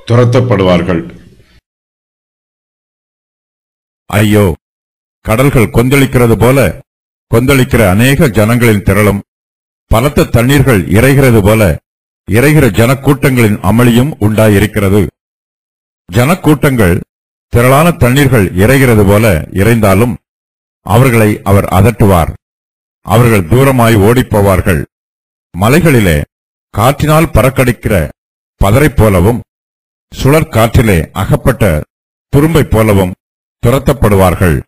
துரத்தப்படுவார்கள் ஐயோ கடல்கள் கொந்தளிக்கிறது போல கொந்தளிக்கிற அநேக ஜனங்களின் திரளும் பலத்த தண்ணீர்கள் இறைகிறது போல இறைகிற ஜனக்கூட்டங்களின் அமளியும் உண்டாயிருக்கிறது ஜனக்கூட்டங்கள் திரளான தண்ணீர்கள் இறைகிறது போல இறைந்தாலும் அவர்களை அவர் அதட்டுவார் அவர்கள் தூரமாய் ஓடிப்போவார்கள் மலைகளிலே காற்றினால் பறக்கடிக்கிற பதரைப் போலவும் சுழற் காற்றிலே அகப்பட்ட துரும்பைப் போலவும் துரத்தப்படுவார்கள்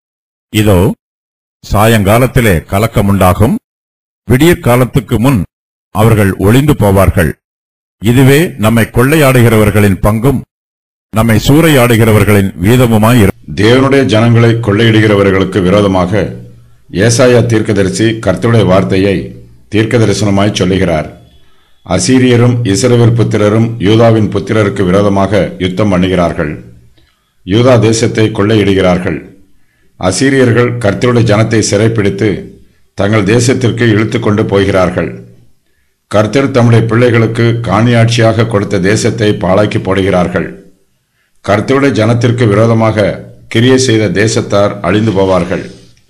இதோ சாயங்காலத்திலே கலக்கமுண்டாகும் விடியற் காலத்துக்கு முன் அவர்கள் ஒளிந்து போவார்கள் இதுவே நம்மை கொள்ளையாடுகிறவர்களின் பங்கும் நம்மை சூறையாடுகிறவர்களின் வீதமுமாய் இரு- தேவனுடைய ஜனங்களை கொள்ளையிடுகிறவர்களுக்கு விரோதமாக ஏசாயா தீர்க்கதரிசி கர்த்தருடைய வார்த்தையை தீர்க்கதரிசனமாய் சொல்லுகிறார் அசீரியரும் இஸ்ரவேல் புத்திரரும் யூதாவின் புத்திரருக்கு விரோதமாக யுத்தம் பண்ணுகிறார்கள் யூதா தேசத்தை கொள்ளையிடுகிறார்கள் அசீரியர்கள் கர்த்தருடைய ஜனத்தை சிறைப்பிடித்து தங்கள் தேசத்திற்கு இழுத்து கொண்டு போகிறார்கள் கர்த்தர் தம்முடைய பிள்ளைகளுக்கு காணியாட்சியாக கொடுத்த தேசத்தை பாழாக்கி போடுகிறார்கள் கர்த்தருடைய ஜனத்திற்கு விரோதமாக கிரியை செய்த தேசத்தார் அழிந்து போவார்கள்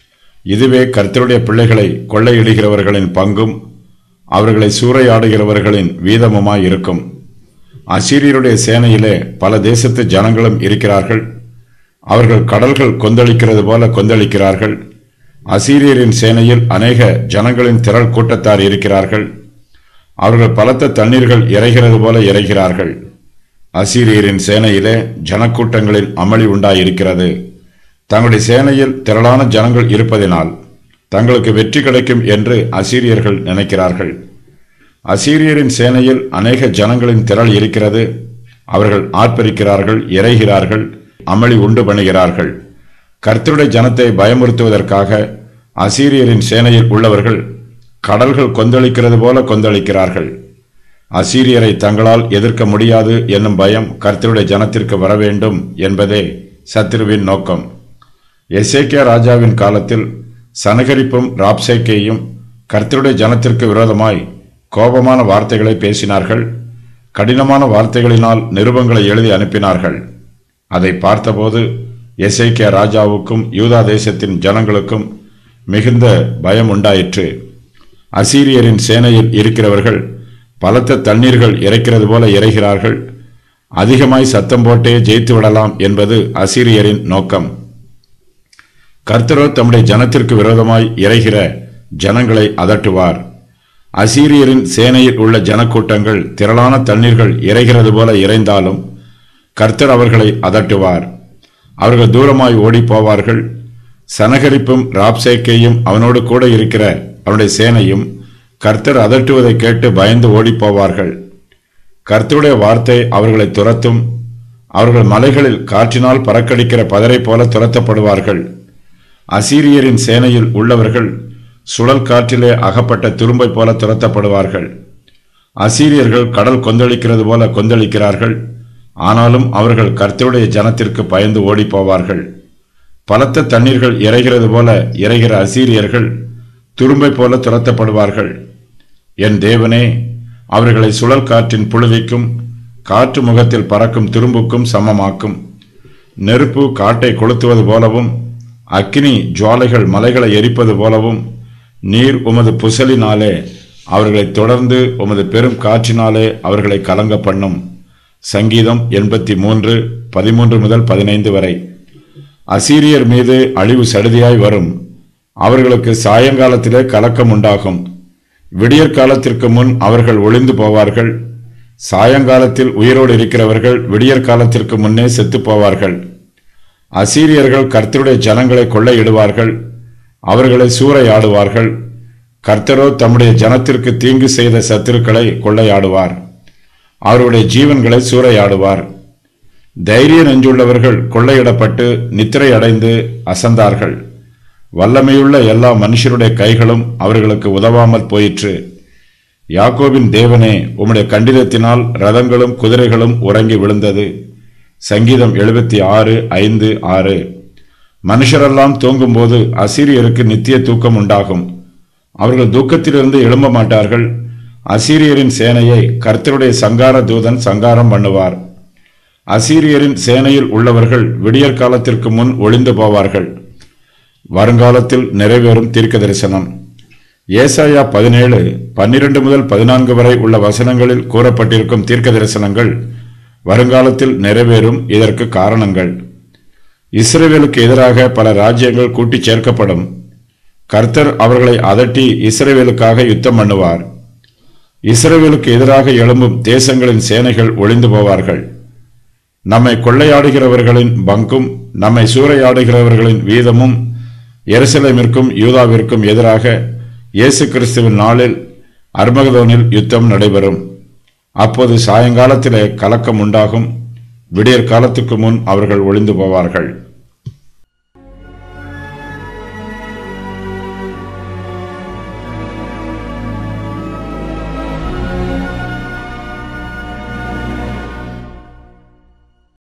இதுவே கர்த்தருடைய பிள்ளைகளை கொள்ளையிடுகிறவர்களின் பங்கும் அவர்களை சூறையாடுகிறவர்களின் வீதமுமாய் இருக்கும் அசீரியருடைய சேனையிலே பல தேசத்து ஜனங்களும் இருக்கிறார்கள் அவர்கள் கடல்கள் கொந்தளிக்கிறது போல கொந்தளிக்கிறார்கள் அசீரியரின் சேனையில் அநேக ஜனங்களின் திரள் கூட்டத்தார் இருக்கிறார்கள் அவர்கள் பலத்த தண்ணீர்கள் இறைகிறது போல இறைகிறார்கள் அசீரியரின் சேனையிலே ஜனக்கூட்டங்களின் அமளி உண்டாயிருக்கிறது தங்களுடைய சேனையில் திரளான ஜனங்கள் இருப்பதினால் தங்களுக்கு வெற்றி கிடைக்கும் என்று அசீரியர்கள் நினைக்கிறார்கள் அசீரியரின் சேனையில் அநேக ஜனங்களின் திரள் இருக்கிறது அவர்கள் ஆர்ப்பரிக்கிறார்கள் இறைகிறார்கள் அமளி உண்டு பண்ணுகிறார்கள் கர்த்தருடைய ஜனத்தை பயமுறுத்துவதற்காக அசீரியரின் சேனையில் உள்ளவர்கள் கடல்கள் கொந்தளிக்கிறது போல கொந்தளிக்கிறார்கள் அசீரியரை தங்களால் எதிர்க்க முடியாது என்னும் பயம் கர்த்தருடைய ஜனத்திற்கு வர வேண்டும் என்பதே சத்ருவின் நோக்கம் எசேக்கியா ராஜாவின் காலத்தில் சனகரிப்பும் ராப்சேக்கேயும் கர்த்தருடைய ஜனத்திற்கு விரோதமாய் கோபமான வார்த்தைகளை பேசினார்கள் கடினமான வார்த்தைகளினால் நிருபங்களை எழுதி அனுப்பினார்கள் அதை பார்த்தபோது எசேக்கியா ராஜாவுக்கும் யூதா தேசத்தின் ஜனங்களுக்கும் மிகுந்த பயம் உண்டாயிற்று அசீரியரின் சேனையில் இருக்கிறவர்கள் பலத்த தண்ணீர்கள் இறைக்கிறது போல இறைகிறார்கள் அதிகமாய் சத்தம் போட்டே ஜெயித்து விடலாம் என்பது அசீரியரின் நோக்கம் கர்த்தரோ தம்முடைய ஜனத்திற்கு விரோதமாய் இறைகிற ஜனங்களை அதட்டுவார் அசீரியரின் சேனையில் உள்ள ஜனக்கூட்டங்கள் திரளான தண்ணீர்கள் இறைகிறது போல இறைந்தாலும் கர்த்தர் அவர்களை அதட்டுவார் அவர்கள் தூரமாய் ஓடிப் போவார்கள் சனகரிப்பும் ராப்சேக்கையும் அவனோடு கூட இருக்கிற அவனுடைய சேனையும் கர்த்தர் அதட்டுவதை கேட்டு பயந்து ஓடிப் போவார்கள் கர்த்தருடைய வார்த்தை அவர்களை துரத்தும் அவர்கள் மலைகளில் காற்றினால் பறக்கடிக்கிற பதரை போல துரத்தப்படுவார்கள் அசீரியரின் சேனையில் உள்ளவர்கள் சுழல் காற்றிலே அகப்பட்ட துரும்பை போல துரத்தப்படுவார்கள் அசீரியர்கள் கடல் கொந்தளிக்கிறது போல கொந்தளிக்கிறார்கள் ஆனாலும் அவர்கள் கர்த்தருடைய ஜனத்திற்கு பயந்து ஓடிப் போவார்கள் பலத்த தண்ணீர்கள் இறைகிறது போல இறைகிற அசீரியர்கள் துரும்பை போல துரத்தப்படுவார்கள் என் தேவனே அவர்களை சுழல் காற்றின் புழுதிக்கும் காற்று முகத்தில் பறக்கும் துரும்புக்கும் சமமாக்கும் நெருப்பு காட்டை கொளுத்துவது போலவும் அக்கினி ஜுவாலைகள் மலைகளை எரிப்பது போலவும் நீர் உமது புசலினாலே அவர்களை தொடர்ந்து உமது பெரும் காற்றினாலே அவர்களை கலங்க பண்ணும் சங்கீதம் எண்பத்தி மூன்று பதிமூன்று முதல் பதினைந்து வரை அசீரியர் மீது அழிவு சடுதியாய் வரும் அவர்களுக்கு சாயங்காலத்திலே கலக்கம் உண்டாகும் விடியற் காலத்திற்கு முன் அவர்கள் ஒளிந்து போவார்கள் சாயங்காலத்தில் உயிரோடு இருக்கிறவர்கள் விடியற் காலத்திற்கு முன்னே செத்துப் போவார்கள் அசீரியர்கள் கர்த்தருடைய ஜனங்களை கொள்ளையிடுவார்கள் அவர்களை சூறையாடுவார்கள் கர்த்தரோ தம்முடைய ஜனத்திற்கு தீங்கு செய்த சத்துருக்களை கொள்ளையாடுவார் அவருடைய ஜீவன்களை சூறையாடுவார் தைரிய நெஞ்சுள்ளவர்கள் கொள்ளையிடப்பட்டு நித்திரை அடைந்து அசந்தார்கள் வல்லமையுள்ள எல்லா மனுஷருடைய கைகளும் அவர்களுக்கு உதவாமல் போயிற்று யாக்கோபின் தேவனே உம்முடைய கண்டிதத்தினால் ரதங்களும் குதிரைகளும் உறங்கி விழுந்தது சங்கீதம் எழுபத்தி ஆறு ஐந்து ஆறு மனுஷரெல்லாம் தூங்கும்போது அசீரியருக்கு நித்திய தூக்கம் உண்டாகும் அவர்கள் தூக்கத்திலிருந்து எழும்ப மாட்டார்கள் அசீரியரின் சேனையை கர்த்தருடைய சங்கார தூதன் சங்காரம் பண்ணுவார் அசீரியரின் சேனையில் உள்ளவர்கள் விடியற் காலத்திற்கு முன் ஒளிந்து போவார்கள் வருங்காலத்தில் நிறைவேறும் தீர்க்க தரிசனம் ஏசாயா பதினேழு பன்னிரண்டு முதல் பதினான்கு வரை உள்ள வசனங்களில் கூறப்பட்டிருக்கும் தீர்க்க தரிசனங்கள் வருங்காலத்தில் நிறைவேறும் இதற்கு காரணங்கள் இஸ்ரேவேலுக்கு எதிராக பல ராஜ்யங்கள் கூட்டிச் சேர்க்கப்படும் கர்த்தர் அவர்களை அதட்டி இஸ்ரேவேலுக்காக யுத்தம் பண்ணுவார் இஸ்ரேவேலுக்கு எதிராக எழும்பும் தேசங்களின் சேனைகள் ஒளிந்து போவார்கள் நம்மை கொள்ளையாடுகிறவர்களின் பங்கும் நம்மை சூறையாடுகிறவர்களின் வீதமும் எருசலேமிற்கும் யூதாவிற்கும் எதிராக இயேசு கிறிஸ்துவின் நாளில் அர்மகதோனில் யுத்தம் நடைபெறும் அப்போது சாயங்காலத்திலே கலக்கம் உண்டாகும் விடியற் காலத்துக்கு முன் அவர்கள் ஒளிந்து போவார்கள்